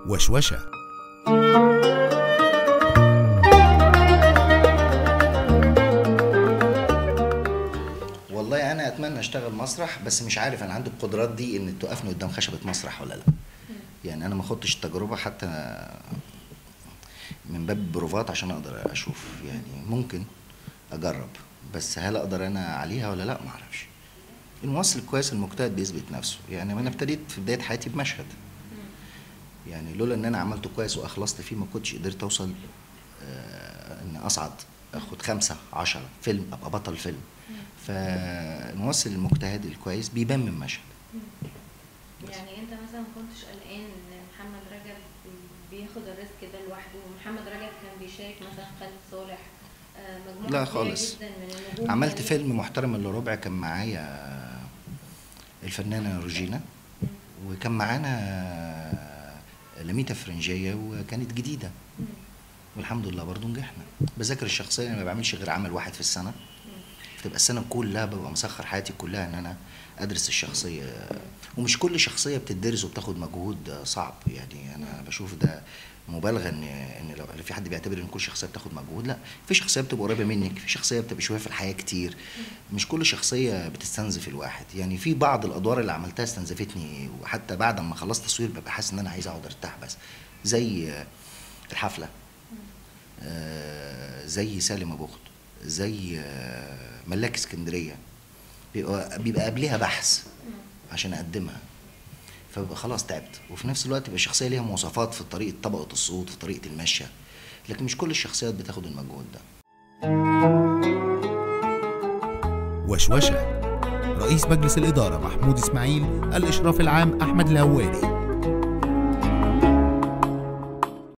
وشوشة والله انا اتمنى اشتغل مسرح بس مش عارف انا عندي القدرات دي ان توقفني قدام خشبه مسرح ولا لا يعني انا ما خدتش التجربه حتى من باب البروفات عشان اقدر اشوف يعني ممكن اجرب بس هل اقدر انا عليها ولا لا ما اعرفش الممثل الكويس المجتهد بيثبت نفسه يعني انا ابتديت في بدايه حياتي بمشهد يعني لولا ان انا عملته كويس واخلصت فيه ما كنتش قدرت اوصل آه ان اصعد اخد خمسة عشرة فيلم ابقى بطل فيلم فالممثل المجتهد الكويس بيبان من مشهد يعني انت مثلا ما كنتش قلقان ان محمد رجب بياخد الريسك ده لوحده ومحمد رجب كان بيشارك مثلا خالد صالح آه، مجموعه لا كبيرة خالص. جدا من النجوم عملت كانوا- فيلم محترم الا ربع كان معايا الفنانة روجينا وكان معانا لميتا فرنجية وكانت جديدة مم. والحمد لله برضو نجحنا بذاكر الشخصية أنا ما بعملش غير عمل واحد في السنة فتبقى السنة كلها ببقى مسخر حياتي كلها إن أنا أدرس الشخصية ومش كل شخصية بتدرس وبتاخد مجهود صعب يعني أنا بشوف ده مبالغة إن إن لو في حد بيعتبر إن كل شخصية بتاخد مجهود لا في شخصية بتبقى قريبة منك في شخصية بتبقى شوية في الحياة كتير مش كل شخصية بتستنزف الواحد يعني في بعض الأدوار اللي عملتها استنزفتني وحتى بعد ما خلصت تصوير ببقى حاسس إن أنا عايز أقعد أرتاح بس زي الحفلة آه، زي سالم ابو اخت زي آه، ملاك اسكندريه بيبقى بيبقى قبلها بحث عشان اقدمها فببقى خلاص تعبت وفي نفس الوقت بيبقى الشخصيه ليها مواصفات في طريقه طبقه الصوت في طريقه المشيه لكن مش كل الشخصيات بتاخد المجهود ده وشوشة رئيس مجلس الإدارة محمود إسماعيل الإشراف العام أحمد الهواري